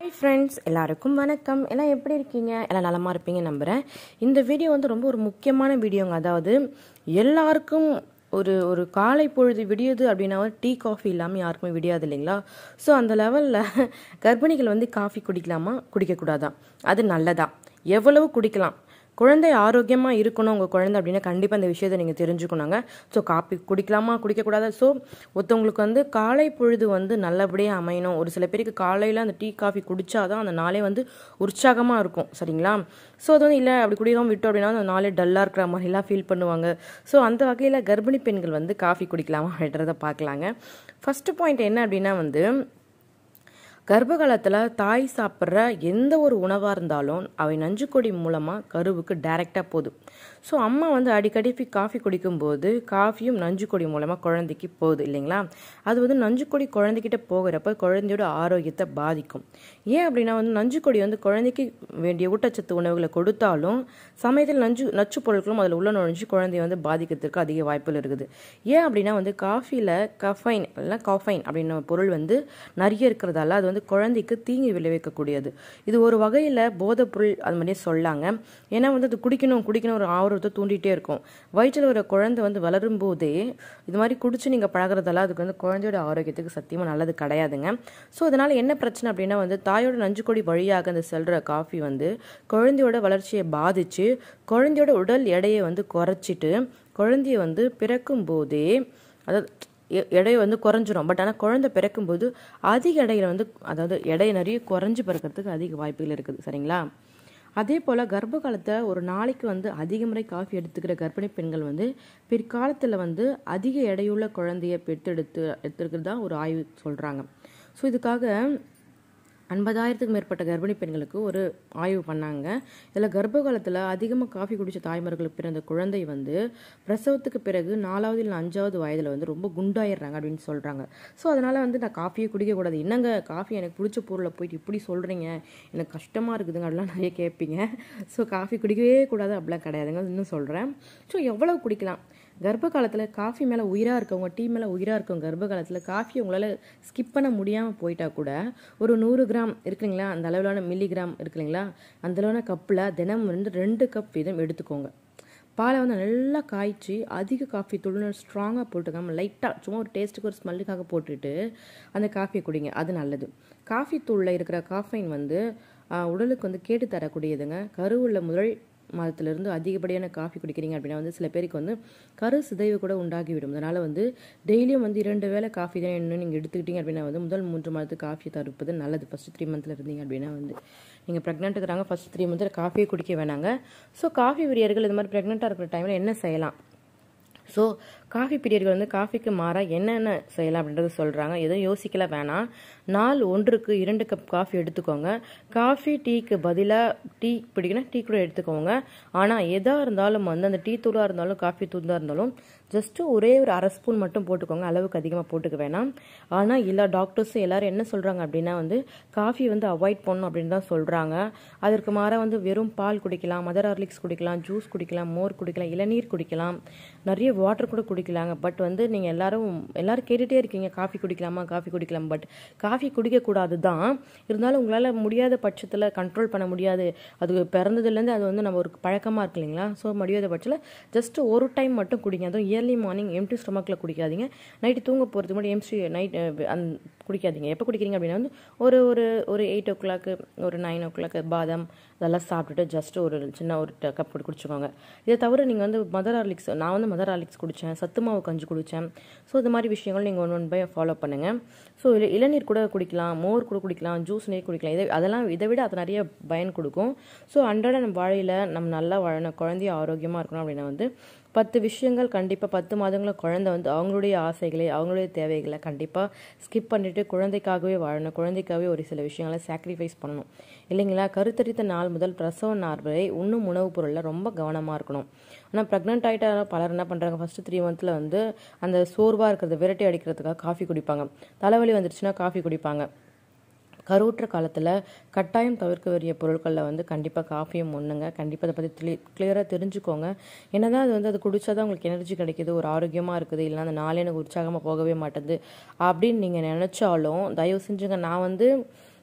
hi friends எல்லாருக்கும் வணக்கம் எல்லாம் எப்படி இருக்கீங்க எல்லாம் நலமாக இருப்பீங்க நம்புகிறேன் இந்த வீடியோ வந்து ரொம்ப ஒரு முக்கியமான வீடியோங்க அதாவது எல்லாருக்கும் ஒரு ஒரு காலை பொழுது விடியுது அப்படின்னா டீ காஃபி இல்லாமல் யாருக்குமே விடியாது இல்லைங்களா ஸோ அந்த லெவலில் கர்ப்பிணிகள் வந்து காஃபி குடிக்கலாமா குடிக்கக்கூடாதா அது நல்லதா எவ்வளவு குடிக்கலாம் குழந்தை ஆரோக்கியமாக இருக்கணும் உங்கள் குழந்தை அப்படின்னா கண்டிப்பாக இந்த விஷயத்தை நீங்கள் தெரிஞ்சுக்கணுங்க ஸோ காப்பி குடிக்கலாமா குடிக்கக்கூடாதா ஸோ ஒருத்தவங்களுக்கு வந்து காலை பொழுது வந்து நல்லபடியாக அமையணும் ஒரு சில பேருக்கு காலையில் அந்த டீ காஃபி குடித்தாதான் அந்த நாளே வந்து உற்சாகமாக இருக்கும் சரிங்களா ஸோ அது வந்து இல்லை அப்படி குடிக்காமல் விட்டோம் அப்படின்னா அந்த நாளே டல்லாக இருக்கிற மாதிரிலாம் ஃபீல் பண்ணுவாங்க ஸோ அந்த வகையில் கர்ப்பிணி பெண்கள் வந்து காஃபி குடிக்கலாமா அப்படின்றத பார்க்கலாங்க ஃபஸ்ட்டு பாயிண்ட் என்ன அப்படின்னா வந்து கர்ப்ப காலத்தில் தாய் சாப்பிட்ற எந்த ஒரு உணவாக இருந்தாலும் அவை நஞ்சுக்கொடி மூலமாக கருவுக்கு டைரெக்டாக போகுது ஸோ அம்மா வந்து அடிக்கடி காஃபி குடிக்கும்போது காஃபியும் நஞ்சுக்கொடி மூலமாக குழந்தைக்கு போகுது இல்லைங்களா அது வந்து நஞ்சுக்கொடி குழந்தைகிட்ட போகிறப்ப குழந்தையோட ஆரோக்கியத்தை பாதிக்கும் ஏன் அப்படின்னா வந்து நஞ்சுக்கொடி வந்து குழந்தைக்கு வேண்டிய ஊட்டச்சத்து உணவுகளை கொடுத்தாலும் சமயத்தில் நஞ்சு நச்சு பொருட்களும் அதில் உள்ள நுழைஞ்சு குழந்தைய வந்து பாதிக்கிறதுக்கு அதிக வாய்ப்புகள் இருக்குது ஏன் அப்படின்னா வந்து காஃபியில் கஃபைன் இல்லைனா காஃபைன் அப்படின்ற பொருள் வந்து நிறைய இருக்கிறதால அது வந்து குழந்தைக்கு தீங்கு விளைவிக்கக்கூடியது இது ஒரு வகையில் போதைப் பொருள் அது மாதிரியே சொல்லாங்க ஏன்னா வந்து அது குடிக்கணும் குடிக்கணும் ஒரு ஆர்வத்தை தூண்டிகிட்டே இருக்கும் வயிற்றில் ஒரு குழந்தை வந்து வளரும் போதே இது மாதிரி குடிச்சு நீங்கள் பழகிறதால அதுக்கு வந்து குழந்தையோட ஆரோக்கியத்துக்கு சத்தியமாக நல்லது கிடையாதுங்க ஸோ அதனால் என்ன பிரச்சனை அப்படின்னா வந்து தாயோட நஞ்சுக்கொடி வழியாக அந்த செல்கிற காஃபி வந்து குழந்தையோட வளர்ச்சியை பாதித்து குழந்தையோட உடல் எடையை வந்து குறைச்சிட்டு குழந்தைய வந்து பிறக்கும் போதே அதாவது எ- எடை வந்து குறைஞ்சிரும் பட் ஆனால் குழந்தை பிறக்கும்போது அதிக எடையில வந்து அதாவது எடை நிறைய குறைஞ்சு பிறக்கிறதுக்கு அதிக வாய்ப்புகள் இருக்குது சரிங்களா அதே போல் கர்ப்ப காலத்தை ஒரு நாளைக்கு வந்து அதிக முறை காஃபி எடுத்துக்கிற கர்ப்பிணி பெண்கள் வந்து பிற்காலத்தில் வந்து அதிக எடையுள்ள குழந்தைய பெற்றெடுத்து எடுத்துருக்கிறதா ஒரு ஆய்வு சொல்கிறாங்க ஸோ இதுக்காக ஐம்பதாயிரத்துக்கு மேற்பட்ட கர்ப்பிணி பெண்களுக்கு ஒரு ஆய்வு பண்ணாங்க இதில் கர்ப்ப காலத்தில் அதிகமாக காஃபி குடித்த தாய்மார்களுக்கு பிறந்த குழந்தை வந்து பிரசவத்துக்கு பிறகு நாலாவது இல்லை அஞ்சாவது வயதில் வந்து ரொம்ப குண்டாயிடுறாங்க அப்படின்னு சொல்கிறாங்க ஸோ அதனால் வந்து நான் காஃபியே குடிக்கக்கூடாது என்னங்க காஃபி எனக்கு பிடிச்ச பொருளை போயிட்டு இப்படி சொல்கிறீங்க எனக்கு கஷ்டமாக இருக்குதுங்க அப்படிலாம் நிறைய கேட்பீங்க ஸோ காஃபி குடிக்கவே கூடாது அப்படிலாம் கிடையாதுங்க இன்னும் சொல்கிறேன் ஸோ எவ்வளவு குடிக்கலாம் கர்ப்ப காலத்தில் காஃபி மேலே உயிராக இருக்கவங்க டீ மேலே உயிராக இருக்கவங்க கர்ப்ப காலத்தில் காஃபி உங்களால் ஸ்கிப் பண்ண முடியாமல் போயிட்டா கூட ஒரு நூறு கிராம் இருக்குங்களா அந்த அளவிலான மில்லிகிராம் இருக்குங்களா அந்த அளவான கப்பில் தினம் வந்து ரெண்டு கப் வீதம் எடுத்துக்கோங்க பாலை வந்து நல்லா காய்ச்சி அதிக காஃபி தூள் ஸ்ட்ராங்காக போட்டுக்காம லைட்டாக சும்மா ஒரு டேஸ்ட்டுக்கு ஒரு ஸ்மெல்லுக்காக போட்டுட்டு அந்த காஃபியை குடிங்க அது நல்லது காஃபி தூளில் இருக்கிற காஃபைன் வந்து ஆஹ், உடலுக்கு வந்து கேட்டு தரக்கூடியதுங்க கருவுள்ள முதல் மாதத்திலிருந்து அதிகப்படியான காஃபி குடிக்கிறீங்க அப்படின்னா வந்து சில பேருக்கு வந்து கரு சிதைவு கூட உண்டாகிவிடும் அதனால் வந்து டெய்லியும் வந்து இரண்டு வேளை காஃபி தான் இன்னும் நீங்கள் எடுத்துக்கிட்டீங்க அப்படின்னா வந்து முதல் மூன்று மாதத்துக்கு காஃபி தருப்பது நல்லது ஃபஸ்ட் த்ரீ மந்த்தில் இருந்தீங்க அப்படின்னா வந்து நீங்கள் ப்ரெக்னென்ட் இருக்கிறாங்க ஃபஸ்ட் த்ரீ மந்த்தில் காஃபியே குடிக்க வேணாங்க ஸோ காஃபி விரியர்கள் இது மாதிரி ப்ரெக்னெண்ட்டாக இருக்கிற டைமில் என்ன செய்யலாம் ஸோ காஃபி பிரியர்கள் வந்து காஃபிக்கு மாறாக என்னென்ன செய்யலாம் அப்படின்றத சொல்கிறாங்க எதுவும் யோசிக்கல வேணாம் நாள் ஒன்றுக்கு இரண்டு கப் காஃபி எடுத்துக்கோங்க காஃபி டீக்கு பதிலாக டீ பிடிக்கணும் டீ கூட எடுத்துக்கோங்க ஆனால் எதாக இருந்தாலும் வந்து அந்த டீ தூளாக இருந்தாலும் காஃபி தூளாக இருந்தாலும் ஜஸ்ட்டு ஒரே ஒரு அரை ஸ்பூன் மட்டும் போட்டுக்கோங்க அளவுக்கு அதிகமாக போட்டுக்க வேணாம் ஆனால் எல்லா டாக்டர்ஸும் எல்லாரும் என்ன சொல்கிறாங்க அப்படின்னா வந்து காஃபி வந்து அவாய்ட் பண்ணணும் அப்படின்னு தான் சொல்கிறாங்க அதற்கு மாறாக வந்து வெறும் பால் குடிக்கலாம் மதர் ஹார்லிக்ஸ் குடிக்கலாம் ஜூஸ் குடிக்கலாம் மோர் குடிக்கலாம் இளநீர் குடிக்கலாம் நிறைய வாட்டர் கூட குடிக்கலாங்க பட் வந்து நீங்கள் எல்லாரும் எல்லாரும் கேட்டுகிட்டே இருக்கீங்க காஃபி குடிக்கலாமா காஃபி குடிக்கலாம் பட் காஃபி குடிக்கக்கூடாது தான் இருந்தாலும் உங்களால் முடியாத பட்சத்தில் கண்ட்ரோல் பண்ண முடியாது அது பிறந்ததுலேருந்து அது வந்து நம்ம ஒரு பழக்கமாக இருக்கு இல்லைங்களா ஸோ முடியாத பட்சத்தில் ஜஸ்ட் ஒரு டைம் மட்டும் குடிங்க அதுவும் இயர்லி மார்னிங் எம்டி ஸ்டொமக்கில் குடிக்காதீங்க நைட்டு தூங்க போகிறதுக்கு முன்னாடி எம்சி நைட் அந் குடிக்காதீங்க எப்போ குடிக்கிறீங்க அப்படின்னா வந்து ஒரு ஒரு ஒரு எயிட் ஓ கிளாக்கு ஒரு நைன் ஓ கிளாக்கு பாதாம் அதெல்லாம் சாப்பிட்டுட்டு ஜஸ்ட் ஒரு சின்ன ஒரு கப் போட்டு குடிச்சுக்கோங்க இதை தவிர நீங்கள் வந்து மதர் ஹார்லிக்ஸ் நான் வந்து மதர் ஹார்லிக்ஸ் குடித்தேன் சத்து மாவு கஞ்சி குடித்தேன் ஸோ இது மாதிரி விஷயங்கள் நீங்கள் ஒன் ஒன் பை ஃபாலோ பண்ணுங்கள் ஸோ இளநீர் கூட குடிக்கலாம் மோர் கூட குடிக்கலாம் ஜூஸ் நீர் குடிக்கலாம் இதை அதெல்லாம் இதை விட அது நிறைய பயன் கொடுக்கும் ஸோ அன்றாட நம்ம வாழையில் நம்ம நல்லா வாழணும் குழந்தைய ஆரோக்கியமாக இருக்கணும் அப்படின்னா வந்து பத்து விஷயங்கள் கண்டிப்பாக பத்து மாதங்களில் குழந்தை வந்து அவங்களுடைய ஆசைகளை அவங்களுடைய தேவைகளை கண்டிப்பாக ஸ்கிப் பண்ணிவிட்டு குழந்தைக்காகவே வாழணும் குழந்தைக்காகவே ஒரு சில விஷயங்களை சாக்ரிஃபைஸ் பண்ணணும் இல்லைங்களா கருத்தரித்த நாள் முதல் பிரசவ நாள் வரை உண்ணும் உணவுப் பொருளில் ரொம்ப கவனமாக இருக்கணும் ஆனால் ப்ரெக்னென்ட் ஆகிட்ட பலர் என்ன பண்ணுறாங்க ஃபஸ்ட்டு த்ரீ மந்த்தில் வந்து அந்த சோர்வாக இருக்கிறத விரட்டி அடிக்கிறதுக்காக காஃபி குடிப்பாங்க தலைவலி வந்துருச்சுன்னா காஃபி குடிப்பாங்க கருவுற்ற காலத்தில் கட்டாயம் தவிர்க்க வேண்டிய பொருட்களில் வந்து கண்டிப்பாக காஃபியும் ஒன்றுங்க கண்டிப்பாக அதை பற்றி கிளி கிளியராக தெரிஞ்சுக்கோங்க என்னதான் அது வந்து அது குடிச்சா தான் உங்களுக்கு எனர்ஜி கிடைக்குது ஒரு ஆரோக்கியமாக இருக்குது இல்லைன்னா அந்த நாளே எனக்கு உற்சாகமாக போகவே மாட்டேது அப்படின்னு நீங்கள் நினச்சாலும் தயவு செஞ்சுங்க நான் வந்து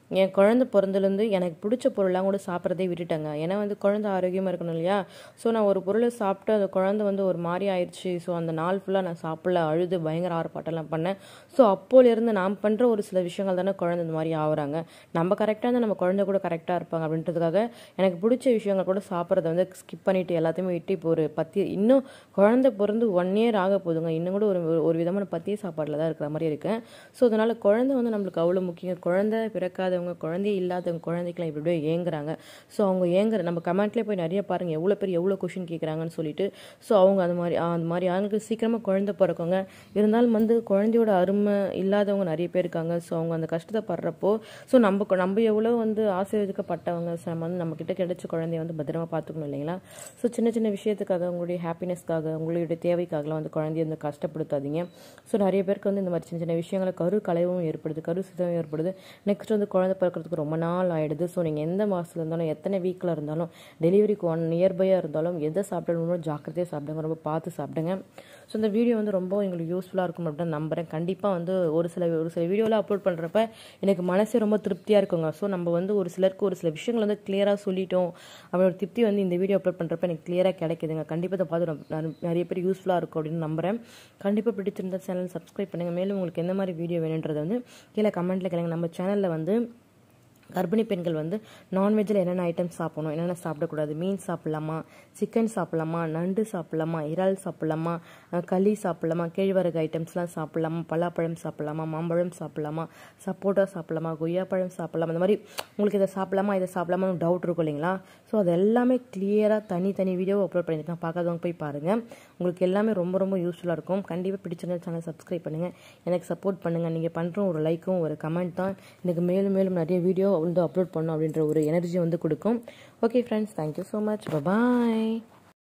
என் குழந்தை பிறந்தலேருந்து எனக்கு பிடிச்ச பொருளாக கூட சாப்பிட்றதே விட்டுட்டேங்க ஏன்னா வந்து குழந்தை ஆரோக்கியமாக இருக்கணும் இல்லையா ஸோ நான் ஒரு பொருளை சாப்பிட்டு அந்த குழந்தை வந்து ஒரு மாதிரி ஆயிடுச்சு ஸோ அந்த நாள் ஃபுல்லாக நான் சாப்பிடல அழுது பயங்கர ஆர்ப்பாட்டம்லாம் பண்ணேன் ஸோ அப்போலேருந்து நான் பண்ணுற ஒரு சில விஷயங்கள் தானே குழந்தை இந்த மாதிரி ஆகுறாங்க நம்ம கரெக்டாக இருந்தால் நம்ம குழந்தை கூட கரெக்டாக இருப்பாங்க அப்படின்றதுக்காக எனக்கு பிடிச்ச விஷயங்கள் கூட சாப்பிட்றத வந்து ஸ்கிப் பண்ணிவிட்டு எல்லாத்தையுமே விட்டு இப்போ ஒரு பத்தி இன்னும் குழந்தை பிறந்து ஒன் இயர் ஆக போதுங்க இன்னும் கூட ஒரு ஒரு விதமான பத்திய சாப்பாட்டில் தான் இருக்கிற மாதிரி இருக்கேன் ஸோ அதனால் குழந்தை வந்து நம்மளுக்கு அவ்வளோ முக்கியம் குழந்தை பிறக்காதவங்க குழந்தையே இல்லாதவங்க குழந்தைக்கெலாம் இப்படி இப்படியே ஏங்குறாங்க ஸோ அவங்க ஏங்குற நம்ம கமெண்ட்லேயே போய் நிறைய பாருங்கள் எவ்வளோ பேர் எவ்வளோ கொஷின் கேட்குறாங்கன்னு சொல்லிட்டு ஸோ அவங்க அந்த மாதிரி அந்த மாதிரி அவங்களுக்கு சீக்கிரமாக குழந்தை பிறக்குங்க இருந்தாலும் வந்து குழந்தையோட அருமை இல்லாதவங்க நிறைய பேர் இருக்காங்க ஸோ அவங்க அந்த கஷ்டத்தை படுறப்போ ஸோ நம்ம நம்ம எவ்வளோ வந்து ஆசீர்வதிக்கப்பட்டவங்க ஸோ நம்ம வந்து நம்மக்கிட்ட கிடைச்ச குழந்தைய வந்து பத்திரமா பார்த்துக்கணும் இல்லைங்களா ஸோ சின்ன சின்ன விஷயத்துக்காக உங்களுடைய ஹாப்பினஸ்க்காக உங்களுடைய தேவைக்காகலாம் வந்து குழந்தைய வந்து கஷ்டப்படுத்தாதீங்க ஸோ நிறைய பேருக்கு வந்து இந்த மாதிரி சின்ன சின்ன விஷயங்களை கரு கலைவும் ஏற்படுது கரு சிதவும் ஏற்படுது நெக்ஸ்ட் வந்து குழந்தை பிறக்கிறதுக்கு ரொம்ப நாள் ஆகிடுது ஸோ நீங்கள் எந்த மாதத்தில் இருந்தாலும் எத்தனை வீக்கில் இருந்தாலும் டெலிவரிக்கு ஒன் நியர்பையாக இருந்தாலும் எதை சாப்பிடணும் ஜாக்கிரதையாக சாப்பிடுங்க ரொம்ப பார்த்து சாப்பிடுங்க ஸோ இந்த வீடியோ வந்து ரொம்ப எங்களுக்கு யூஸ்ஃபுல்லாக இருக்கும் அப்படின்னு நம்புகிறேன் கண்டிப்பாக வந்து ஒரு சில ஒரு சில வீடியோவில் அப்லோட் பண்ணுறப்ப எனக்கு மனசே ரொம்ப திருப்தியாக இருக்குங்க ஸோ நம்ம வந்து ஒரு சிலருக்கு ஒரு சில விஷயங்கள் வந்து கிளியராக சொல்லிட்டோம் அவரோட திருப்தி வந்து இந்த வீடியோ அப்லோட் பண்ணுறப்ப எனக்கு கிளியராக கிடைக்குதுங்க கண்டிப்பாக இதை பார்த்து ரொம்ப நிறைய பேர் யூஸ்ஃபுல்லாக இருக்கும் அப்படின்னு நம்புகிறேன் கண்டிப்பாக பிடிச்சிருந்த சேனல் சப்ஸ்கிரைப் பண்ணுங்கள் மேலும் உங்களுக்கு எந்த மாதிரி வீடியோ வேணுன்றதை வந்து கீழே கமெண்ட்டில் கேளுங்க நம்ம சேனலில் வந்து கர்ப்பிணி பெண்கள் வந்து நான்வெஜ்ஜில் என்னென்ன ஐட்டம்ஸ் சாப்பிடணும் என்னென்ன சாப்பிடக்கூடாது மீன் சாப்பிட்லாமா சிக்கன் சாப்பிட்லாமா நண்டு சாப்பிட்லாமா இறால் சாப்பிட்லாமா களி சாப்பிட்லாமா கேழ்வரகு ஐட்டம்ஸ்லாம் சாப்பிட்லாமா பலாப்பழம் சாப்பிட்லாமா மாம்பழம் சாப்பிட்லாமா சப்போட்டா சாப்பிட்லாமா கொய்யாப்பழம் சாப்பிட்லாமா இந்த மாதிரி உங்களுக்கு இதை சாப்பிட்லாமா இதை சாப்பிட்லாமான்னு டவுட் இருக்கும் இல்லைங்களா ஸோ அது எல்லாமே கிளியராக தனி தனி வீடியோ அப்லோட் பண்ணியிருக்கேன் பார்க்காதவங்க போய் பாருங்கள் உங்களுக்கு எல்லாமே ரொம்ப ரொம்ப யூஸ்ஃபுல்லாக இருக்கும் கண்டிப்பாக பிடிச்சிருந்த சேனல் சப்ஸ்கிரைப் பண்ணுங்கள் எனக்கு சப்போர்ட் பண்ணுங்கள் நீங்கள் பண்ணுற ஒரு லைக்கும் ஒரு கமெண்ட் தான் எனக்கு மேலும் மேலும் நிறைய வீடியோ வந்து அப்லோட் பண்ணோம் அப்படின்ற ஒரு எனர்ஜி வந்து கொடுக்கும் okay friends thank you so much பாய்